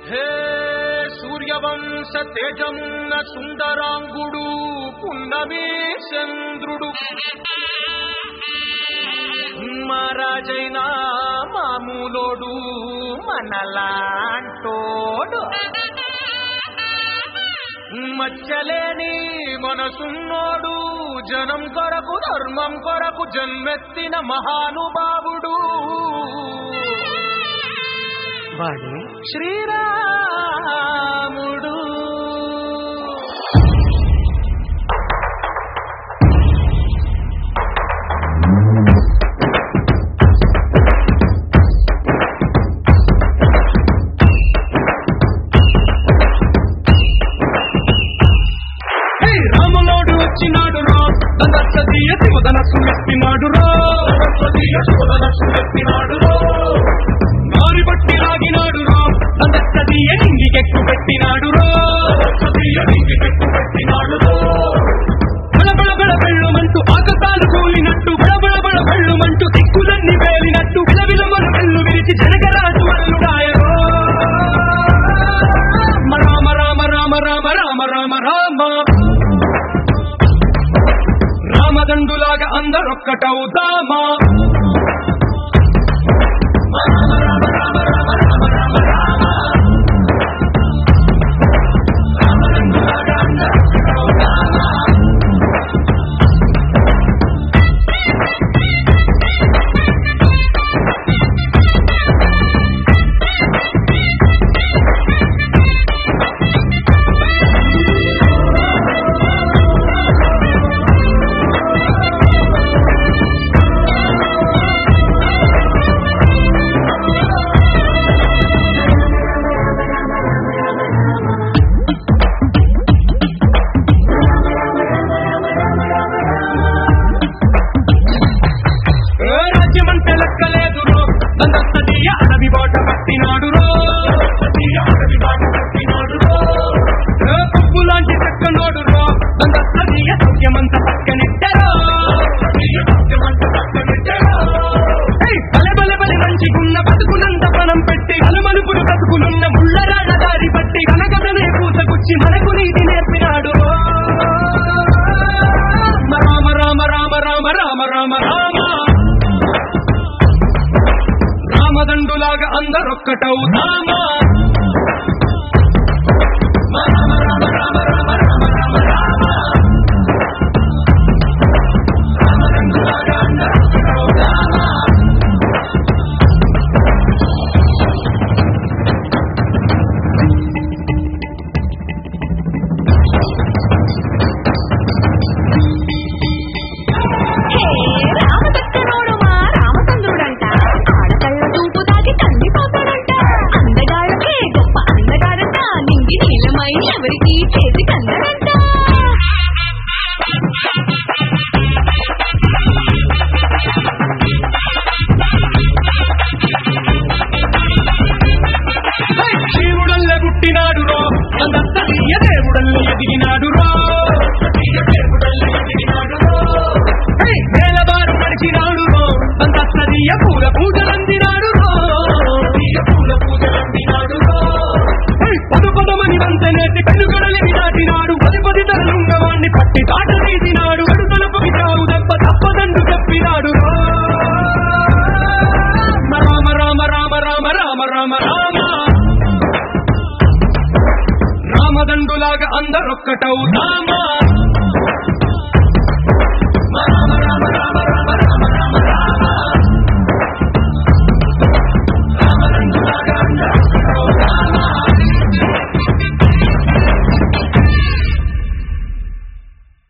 హే సూర్యవంశ తేజమున్న సుందరాంగుడు పున్నమే చంద్రుడు మహారాజైన మామూలోడు మనలాంటోడు మచ్చలేని మనసున్నోడు జనం కొరకు ధర్మం కొరకు జన్మెత్తిన మహానుభావుడు వాడు శ్రీరాముడు హే రాములోడు వచ్చినాడు రా దండసదీయ శివధనస్సు ఎత్తినాడు రా దండసదీయ శివధనస్సు ఎత్తినాడు రా మారి బట్టి లాగినాడు రా దండసదీయ నింగికెక్కు పెట్టినాడు రా దండసదీయ నింగికెక్కు పెట్టినాడు రా బళబళ బళ బెళ్ళుమంటూ ఆకాశాలు కూలినట్టు బళబళ బళ బెళ్ళుమంటూ దిక్కులన్నీ పేలినట్టు విలవిలమలు వెళ్ళు విరిచి జనగరాజు వల్లుడాయరో రామ రామ రామ రామ రామ రామ రామ రామదండులాగా అందరొక్కటవుదామా ఏ రాజ్యమంటే లెక్కలేదు రో దండస్తీయ అడవి బాట పట్టినాడు రో అడవి బాట పట్టినాడు రో ఏ పువ్వు లాంటి చక్కనోడు రో దండస్తీయ సత్యమంత పక్కనెట్టరో బలె బలె బలె మంచిగున్న బతుకునంత పనం పెట్టి అలమలుపులు బతుకులున్న ముళ్ళరాడ దారి పట్టి కనకదనే పూసగుచ్చి మనకు నీతి నేర్పినాడు రో. రామ రామ రామ రామ రామ రామ రామ రామదండులాగా అందరొక్కటవుతామా హే రామదత్తనోడు మా రామచంద్రుడంట ఆడకళ్ళ చూపు తాకి కందిపోతాడంట అందగాళ్ళకే గొప్ప అందగాడంట నింగి నీలమై ఎవరికి చేతి కందడంట హై, శివుడల్లే పుట్టినాడు రో అందస్తీయ దేవుడల్లే ఎదిగినాడు రో హై, వేలబారు నడిచినాడు రో అందస్తీయ పూల పూజలందినాడు రో హై, పదు పదమని వంతనేసి పెనుగడలిని దాటినాడు పది పది తరలుంగవాణ్ణి పట్టి దాట తీసినాడు అడుగులపై చావు దెబ్బ తప్పదండు చెప్పినాడు రో. రామ రామ రామ రామ రామ రామ రామ రామదండులాగా అందరొక్కటవుతామా